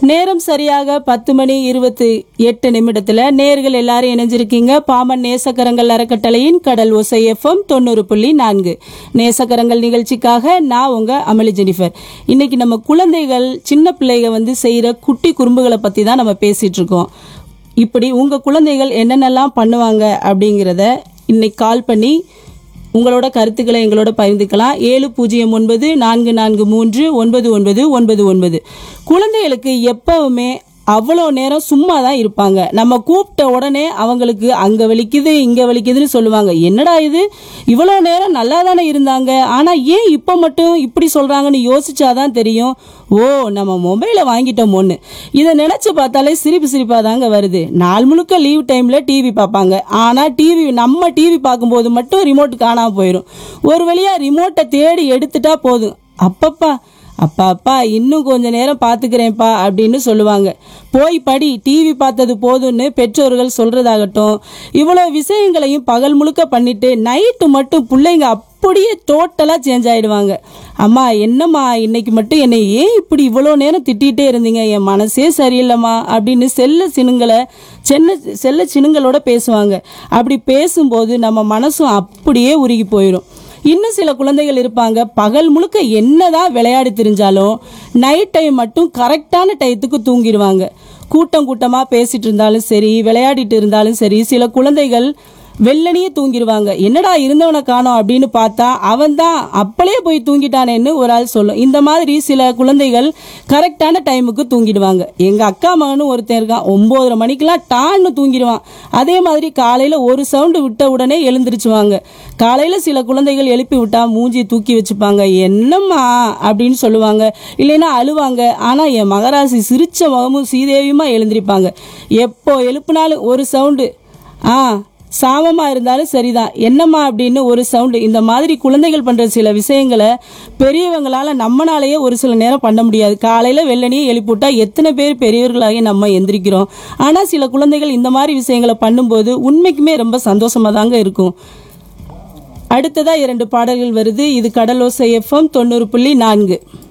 நேரம் சரியாக பத்து மணி இருபத்தி எட்டு நிமிடத்துல நேர்கள் எல்லாரும் இணைஞ்சிருக்கீங்க பாமன் நேசக்கரங்கள் அறக்கட்டளையின் கடல் ஒசை எஃப்எம் தொண்ணூறு புள்ளி நான்கு நேசக்கரங்கள் நிகழ்ச்சிக்காக நான் உங்க அமளி ஜெனிஃபர் இன்னைக்கு நம்ம குழந்தைகள் சின்ன பிள்ளைங்க வந்து செய்யற குட்டி குறும்புகளை பத்தி தான் நம்ம பேசிட்டு இருக்கோம் இப்படி உங்க குழந்தைகள் என்னென்னலாம் பண்ணுவாங்க அப்படிங்கிறத இன்னைக்கு கால் பண்ணி உங்களோட கருத்துக்களை எங்களோட பகிர்ந்துக்கலாம் ஏழு பூஜ்ஜியம் ஒன்பது நான்கு நான்கு மூன்று ஒன்பது ஒன்பது ஒன்பது ஒன்பது குழந்தைகளுக்கு எப்பவுமே அவ்வளோ நேரம் சும்மா தான் இருப்பாங்க நம்ம கூப்பிட்ட உடனே அவங்களுக்கு அங்க வலிக்குது இங்க வலிக்குதுன்னு சொல்லுவாங்க என்னடா இது இவ்வளோ நேரம் நல்லா தானே இருந்தாங்க ஆனா ஏன் இப்போ மட்டும் இப்படி சொல்றாங்கன்னு யோசிச்சாதான் தெரியும் ஓ நம்ம மொபைலை வாங்கிட்டோமோன்னு இதை நினைச்சு பார்த்தாலே சிரிப்பு சிரிப்பா தாங்க வருது நாள் முழுக்க லீவ் டைம்ல டிவி பார்ப்பாங்க ஆனா டிவி நம்ம டிவி பார்க்கும்போது மட்டும் ரிமோட் காணாம போயிடும் ஒரு வழியா ரிமோட்டை தேடி எடுத்துட்டா போதும் அப்பப்பா அப்பா அப்பா இன்னும் கொஞ்ச நேரம் பார்த்துக்கிறேன்ப்பா அப்படின்னு சொல்லுவாங்க போய் படி டிவி பார்த்தது போதும்னு பெற்றோர்கள் சொல்றதாகட்டும் இவ்வளோ விஷயங்களையும் பகல் முழுக்க பண்ணிட்டு நைட்டு மட்டும் பிள்ளைங்க அப்படியே டோட்டலாக சேஞ்ச் ஆயிடுவாங்க அம்மா என்னம்மா இன்னைக்கு மட்டும் என்னை ஏன் இப்படி இவ்வளோ நேரம் திட்டிகிட்டே இருந்தீங்க என் மனசே சரியில்லைம்மா அப்படின்னு செல்ல சினுங்களை சென்ன செல்ல சினுங்களோட பேசுவாங்க அப்படி பேசும்போது நம்ம மனசும் அப்படியே உருகி போயிடும் இன்னும் சில குழந்தைகள் இருப்பாங்க பகல் முழுக்க என்னதான் விளையாடி தெரிஞ்சாலும் நைட் டைம் மட்டும் கரெக்டான டயத்துக்கு தூங்கிடுவாங்க கூட்டம் கூட்டமா பேசிட்டு இருந்தாலும் சரி விளையாடிட்டு இருந்தாலும் சரி சில குழந்தைகள் வெள்ளனியே தூங்கிடுவாங்க என்னடா இருந்தவனை காணோம் அப்படின்னு பார்த்தா அவன் தான் அப்பளே போய் தூங்கிட்டானேன்னு ஒரு ஆள் சொல்லும் இந்த மாதிரி சில குழந்தைகள் கரெக்டான டைமுக்கு தூங்கிடுவாங்க எங்க அக்கா மகனும் ஒருத்தன் இருக்கான் ஒன்பதரை மணிக்கெல்லாம் டான்னு தூங்கிடுவான் அதே மாதிரி காலையில ஒரு சவுண்டு விட்ட உடனே எழுந்திருச்சுவாங்க காலையில சில குழந்தைகள் எழுப்பி விட்டா மூஞ்சி தூக்கி வச்சுப்பாங்க என்னம்மா அப்படின்னு சொல்லுவாங்க இல்லைன்னா அழுவாங்க ஆனா என் மகராசி சிரிச்ச முகமும் சீதேவியுமா எழுந்திருப்பாங்க எப்போ எழுப்புனாலும் ஒரு சவுண்டு ஆ சாமமா இருந்தாலும் சரிதான் என்னம்மா அப்படின்னு ஒரு சவுண்டு இந்த மாதிரி குழந்தைகள் பண்ற சில விஷயங்களை பெரியவங்களால நம்மனாலேயே ஒரு சில நேரம் பண்ண முடியாது காலையில வெள்ளனியே எழுப்பிவிட்டா எத்தனை பேர் பெரியவர்களாகி நம்ம எந்திரிக்கிறோம் ஆனா சில குழந்தைகள் இந்த மாதிரி விஷயங்களை பண்ணும்போது உண்மைக்குமே ரொம்ப சந்தோஷமா தாங்க இருக்கும் அடுத்ததா இரண்டு பாடல்கள் வருது இது கடலோசை எஃப்எம் தொண்ணூறு புள்ளி நான்கு